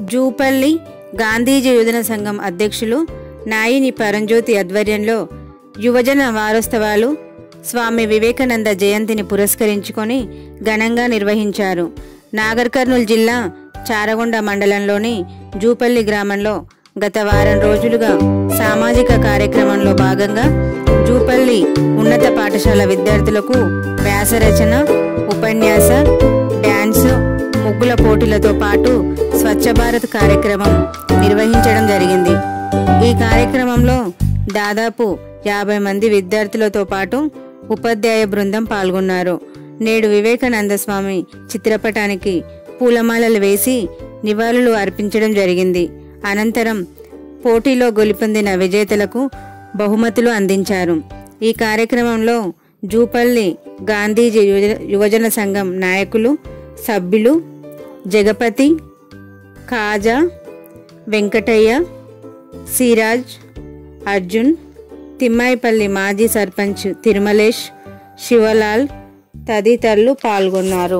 జూపల్లి గాంధీజీ యువజన సంఘం అధ్యక్షులు నాయిని పరంజ్యోతి ఆధ్వర్యంలో యువజన వారోత్సవాలు స్వామి వివేకానంద జయంతిని పురస్కరించుకొని ఘనంగా నిర్వహించారు నాగర్ కర్నూలు జిల్లా చారగొండ మండలంలోని జూపల్లి గ్రామంలో గత వారం రోజులుగా సామాజిక కార్యక్రమంలో భాగంగా జూపల్లి ఉన్నత పాఠశాల విద్యార్థులకు వ్యాసరచన ఉపన్యాస డ్యాన్స్ ముగ్గుల పోటీలతో పాటు స్వచ్ఛ భారత్ కార్యక్రమం నిర్వహించడం జరిగింది ఈ కార్యక్రమంలో దాదాపు యాభై మంది విద్యార్థులతో పాటు ఉపాధ్యాయ బృందం పాల్గొన్నారు నేడు వివేకానంద స్వామి చిత్రపటానికి పూలమాలలు వేసి నివాళులు అర్పించడం జరిగింది అనంతరం పోటీలో గెలుపొందిన విజేతలకు బహుమతులు అందించారు ఈ కార్యక్రమంలో జూపల్లి గాంధీజీ యువజ- యువజన సంఘం నాయకులు సభ్యులు జగపతి కాజా వెంకటయ్య సిరాజ్ అర్జున్ తిమ్మాయిపల్లి మాజీ సర్పంచ్ తిరుమలేష్ శివలాల్ తదితరులు పాల్గొన్నారు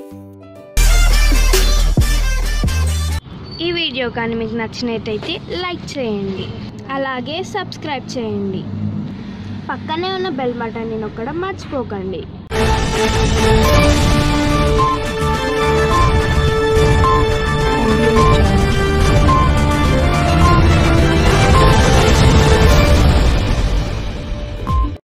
ఈ వీడియో కానీ మీకు నచ్చినట్టయితే లైక్ చేయండి అలాగే సబ్స్క్రైబ్ చేయండి పక్కనే ఉన్న బెల్ బటన్ని నొక్కడం మర్చిపోకండి